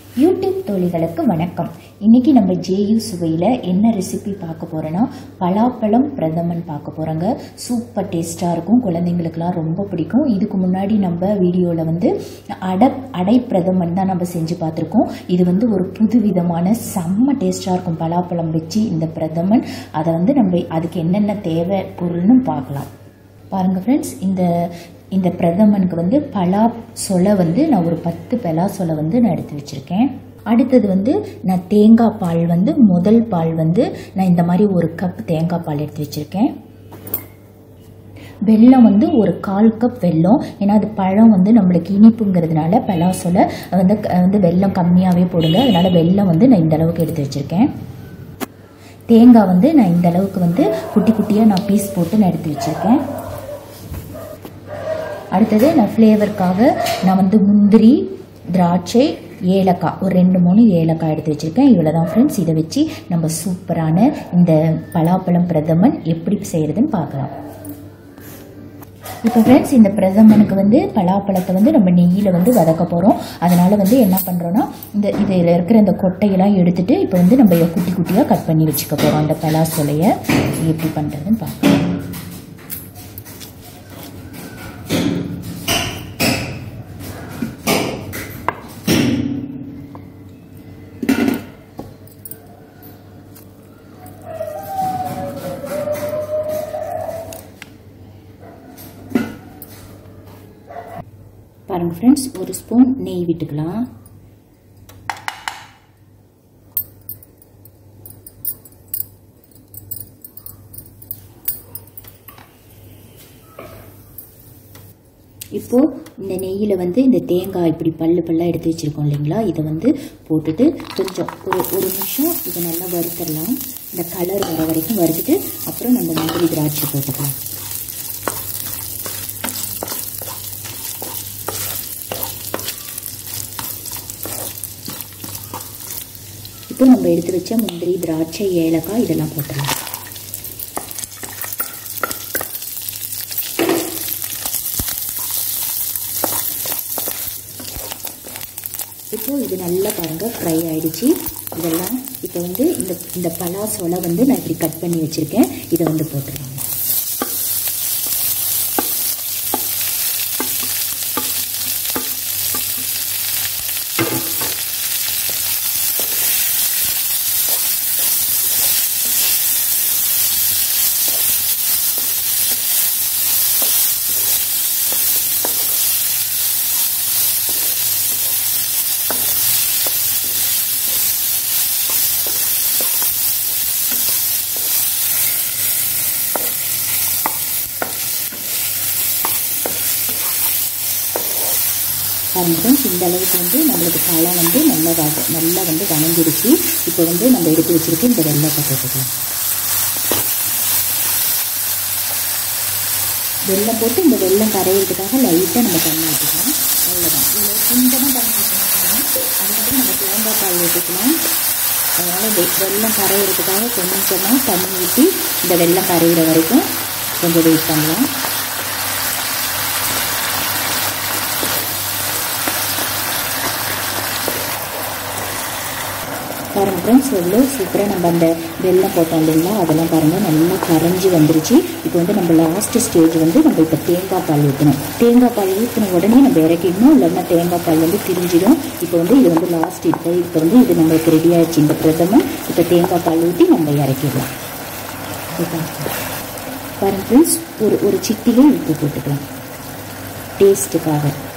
YouTube தோழிகளுக்கு வணக்கம் இன்னைக்கு நம்ம ஜேயு சுவையில் என்ன ரெசிபி பார்க்க போறோன்னா பலாப்பழம் பிரதமன் பார்க்க போகிறோங்க சூப்பர் டேஸ்ட்டாக இருக்கும் குழந்தைங்களுக்குலாம் ரொம்ப பிடிக்கும் இதுக்கு முன்னாடி நம்ம வீடியோவில் வந்து அடை அடை பிரதமன் தான் நம்ம செஞ்சு பார்த்துருக்கோம் இது வந்து ஒரு புது விதமான செம்ம டேஸ்ட்டாக இருக்கும் பலாப்பழம் வச்சு இந்த பிரதமன் அதை வந்து நம்ம அதுக்கு என்னென்ன தேவை பொருள்னு பார்க்கலாம் பாருங்கள் ஃப்ரெண்ட்ஸ் இந்த இந்த பிரதமனுக்கு வந்து பலா சொலை வந்து நான் ஒரு பத்து பலா சொலை வந்து நான் எடுத்து வச்சுருக்கேன் அடுத்தது வந்து நான் தேங்காய் பால் வந்து முதல் பால் வந்து நான் இந்த மாதிரி ஒரு கப் தேங்காய் பால் எடுத்து வச்சுருக்கேன் வெல்லம் வந்து ஒரு கால் கப் வெல்லம் ஏன்னா அது பழம் வந்து நம்மளுக்கு இனிப்புங்கிறதுனால பலாசொலை வந்து வந்து வெல்லம் கம்மியாகவே போடுங்க அதனால வெல்லம் வந்து நான் இந்த அளவுக்கு எடுத்து வச்சுருக்கேன் தேங்காய் வந்து நான் இந்த அளவுக்கு வந்து குட்டி குட்டியாக நான் பீஸ் போட்டு நான் எடுத்து வச்சுருக்கேன் அடுத்தது நான் ஃப்ளேவருக்காக நான் வந்து முந்திரி திராட்சை ஏலக்காய் ஒரு ரெண்டு மூணு ஏலக்காய் எடுத்து வச்சுருக்கேன் இவ்வளோ தான் ஃப்ரெண்ட்ஸ் இதை வச்சு நம்ம சூப்பரான இந்த பலாப்பழம் பிரதமன் எப்படி செய்கிறதுன்னு பார்க்கலாம் இப்போ ஃப்ரெண்ட்ஸ் இந்த பிரதமனுக்கு வந்து பலாப்பழத்தை வந்து நம்ம நெய்யில் வந்து வதக்க போகிறோம் அதனால் வந்து என்ன பண்ணுறோன்னா இந்த இதில் இருக்கிற இந்த கொட்டையெல்லாம் எடுத்துட்டு இப்போ வந்து நம்ம குட்டி குட்டியாக கட் பண்ணி வச்சுக்க போகிறோம் அந்த பலா சொலையை எப்படி பண்ணுறதுன்னு பார்க்கலாம் பாருங்கள் ஃப்ரெண்ட்ஸ் ஒரு ஸ்பூன் நெய் விட்டுக்கலாம் இப்போ இந்த நெய்யில் வந்து இந்த தேங்காய் இப்படி பல்லு பல்லாக எடுத்து வச்சுருக்கோம் இல்லைங்களா இதை வந்து போட்டுட்டு கொஞ்சம் ஒரு ஒரு நிமிஷம் இதை நல்லா வறுத்தரலாம் இந்த கலர் வர வரைக்கும் வறுத்துட்டு அப்புறம் நம்ம முந்திரி திராட்சை போட்டுக்கலாம் இப்போ நம்ம எடுத்து வச்ச முந்திரி திராட்சை ஏலக்காய் இதெல்லாம் போட்டுடலாம் இப்போ இது நல்லா பாருங்கள் ஃப்ரை ஆயிடுச்சு இதெல்லாம் இப்போ வந்து இந்த இந்த பலா சொலை வந்து நான் இப்படி கட் பண்ணி வச்சுருக்கேன் இதை வந்து போட்டுருவாங்க பாருங்க ஃப்ரெண்ட்ஸ் இந்த அளவுக்கு வந்து நம்மளுக்கு பழம் வந்து நல்லா வக நல்லா வந்து வணங்கிடுச்சு இப்போ வந்து நம்ம எடுத்து வச்சுருக்க இந்த வெள்ளத்தை போட்டுக்கலாம் வெள்ளம் போட்டு இந்த வெள்ளம் கரையிறதுக்காக லைட்டாக நம்ம தண்ணி ஊற்றிக்கலாம் அவ்வளோதான் இதில் கொஞ்சமாக தண்ணி ஊற்றிக்கலாம் அதுக்கப்புறம் நம்ம தேங்காய் பால் ஊற்றிக்கலாம் அதனால் வெள்ளம் கரையிறதுக்காக கொஞ்சமாக தண்ணி ஊற்றி இந்த வெள்ளம் கரையிற வரைக்கும் கொஞ்சம் வெயிட் பண்ணலாம் பாருங்கள் ஃப்ரெண்ட்ஸ் எவ்வளோ சூப்பராக நம்ம அந்த வெள்ளம் போட்டோம் இல்லைங்களா அதெல்லாம் பாருங்கள் நல்லா கரைஞ்சி வந்துருச்சு இப்போ வந்து நம்ம லாஸ்ட் ஸ்டேஜ் வந்து நம்ம இப்போ தேங்காய் பால் ஊற்றணும் தேங்காய் பால் ஊற்றின உடனே நம்ம இறக்கிடணும் இல்லைன்னா தேங்காய் பால் வந்து திரிஞ்சிடும் இப்போ வந்து இது வந்து லாஸ்ட் இப்போ இப்போ வந்து இது நம்மளுக்கு ரெடி ஆயிடுச்சு இந்த பிரதமம் இப்போ தேங்காய் பால் ஊற்றி நம்ம இறக்கிடலாம் பாருங்கள் ஃப்ரெண்ட்ஸ் ஒரு ஒரு சிட்டிலே உப்பு போட்டுக்கலாம் டேஸ்ட்டுக்காக